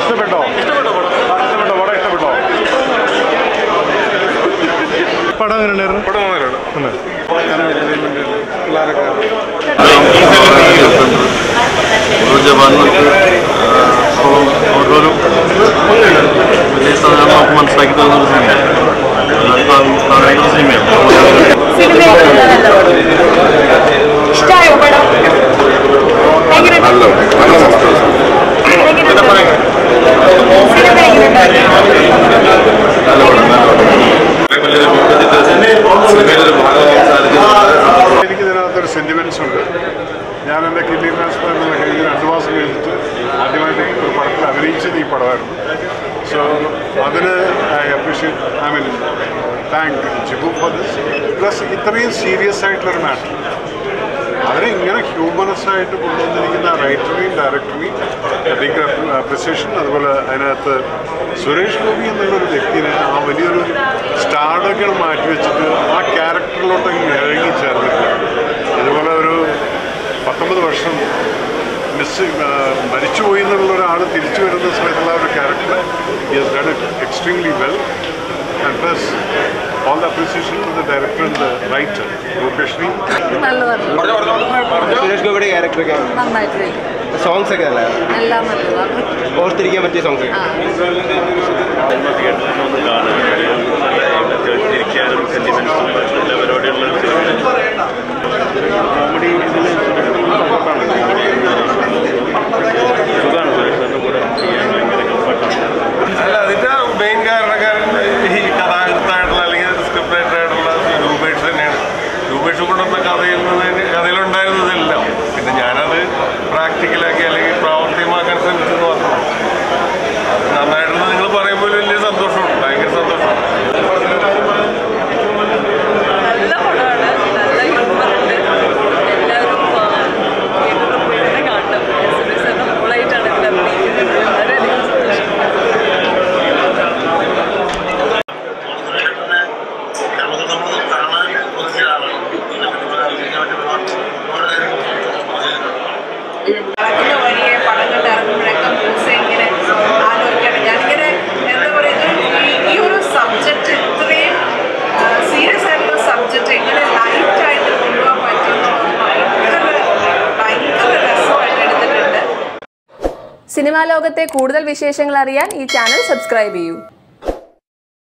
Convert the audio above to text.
ഇഷ്ടപ്പെട്ടോ ഇഷ്ടപ്പെട്ടോ പടം ഇഷ്ടപ്പെട്ടോ പടം എങ്ങനെയുണ്ടായിരുന്നു ജവാന്മാർക്ക് ഓരോരോ വലിയ സാധനം നമുക്ക് മനസ്സിലാക്കി തരുന്ന ഒരു സിനിമയാണ് കാണേണ്ട സിനിമയാണ് ഇഷ്ടമായോ പടം എങ്ങനെ സിനിമ എനിക്ക് ഇതിനകത്തൊരു സെന്റിമെന്റ്സ് ഉണ്ട് ഞാൻ എൻ്റെ കിഡ്നി ട്രാൻസ്പ്ലാന്റ് എന്നുള്ള കഴിഞ്ഞ് രണ്ട് മാസം കഴിഞ്ഞിട്ട് ആദ്യമായിട്ട് ഒരു പടത്തിൽ അഭിനയിച്ചത് ഈ പടമായിരുന്നു സോ അതിന് I appreciate I mean thank Jibu for this plus ഇത്രയും സീരിയസ് ആയിട്ടുള്ളൊരു മാറ്റർ അതിനെ ഇങ്ങനെ ഹ്യൂമനസ് ആയിട്ട് കൊണ്ടുവന്നിരിക്കുന്ന റൈറ്ററിനെയും ഡയറക്ടറിനെയും ബിഗ് അപ്രിസിയേഷൻ അതുപോലെ അതിനകത്ത് സുരേഷ് ഗോപി എന്നുള്ളൊരു വ്യക്തിനെ ആ വലിയൊരു സ്റ്റാർഡൊക്കെ മാറ്റി വെച്ചിട്ട് ആ ക്യാരക്ടറിലോട്ട് ഇഴങ്ങി ചേർന്നിട്ട് അതുപോലെ ഒരു പത്തൊമ്പത് വർഷം മിസ് മരിച്ചുപോയി എന്നുള്ള ഒരാൾ തിരിച്ചു വരുന്ന സമയത്തുള്ള ആ ഒരു character yes done it extremely well and plus all the appreciation to the director and the writer രൂപേഷ്ണി നല്ലതാണ് സുരേഷ് ഗോപിയുടെ ക്യാരക്ടറൊക്കെ നന്നായിട്ട് സോങ്സ് ഒക്കെ അല്ലേ എല്ലാം നല്ലതാണ് ഓർത്തിരിക്കാൻ പറ്റിയ സോങ്സ് ആ തിരിക്കാനും സെന്റിമെന്റ്സും എല്ലാ പരിപാടിയുള്ള ഒരു സിനിമയാണ് കോമഡി സുഖമാണ് സുരേഷ് കൂടെ ചെയ്യാൻ ഭയങ്കര കംഫർട്ടാണ് അല്ല അതിന്റെ മെയിൻ കാരണക്കാരൻ ഈ കഥാകൃത്തായിട്ടുള്ള അല്ലെങ്കിൽ സ്ക്രിപ്റ്റ് റൈറ്റർ ആയിട്ടുള്ള രൂപേഷ് തന്നെയാണ് രൂപേഷ് കൊണ്ടുവന്ന കഥയിൽ നിന്ന് കഥയിലുണ്ടായിരുന്നതെല്ലാം പിന്നെ ഞാനത് പ്രാക്ടിക്കലാക്കി അല്ലെങ്കിൽ പ്രാവർത്തികമാക്കാൻ ശ്രമിച്ചെന്ന് മാത്രം അത് നന്നായിട്ടെന്ന് നിങ്ങൾ പറയുമ്പോൾ വലിയ സന്തോഷമുണ്ട് ഭയങ്കര സന്തോഷമുണ്ട് നല്ല പടമാണ് നല്ല ഹ്യൂമറുണ്ട് എല്ലാവരും തിയേറ്ററിൽ പോയി തന്നെ കാണണം സുരേഷ് സാറിന് മോളായിട്ടാണ് ഇതിൽ അഭിനയിക്കുന്നത് വളരെയധികം സന്തോഷം നമുക്ക് നമ്മൾ കാണാൻ കുറച്ച് ആളാണ് നടക്കുന്ന വഴിയെ പടം കണ്ട് ഇറങ്ങുമ്പോഴൊക്കെ ന്യൂസ് ഇങ്ങനെ ആലോചിക്കണം ഞാനിങ്ങനെ എന്താ പറയുക ഈ ഒരു സബ്ജക്റ്റ് ഇത്രയും സീരിയസ് ആയിട്ടുള്ള സബ്ജക്റ്റ് എങ്ങനെ ലൈറ്റായിട്ട് കൊണ്ടുപോകാൻ പറ്റുമെന്നുള്ളത് ഭയങ്കര ഭയങ്കര രസമായിട്ട് എടുത്തിട്ടുണ്ട് സിനിമാ ലോകത്തെ കൂടുതൽ വിശേഷങ്ങൾ അറിയാൻ ഈ ചാനൽ സബ്സ്ക്രൈബ് ചെയ്യൂ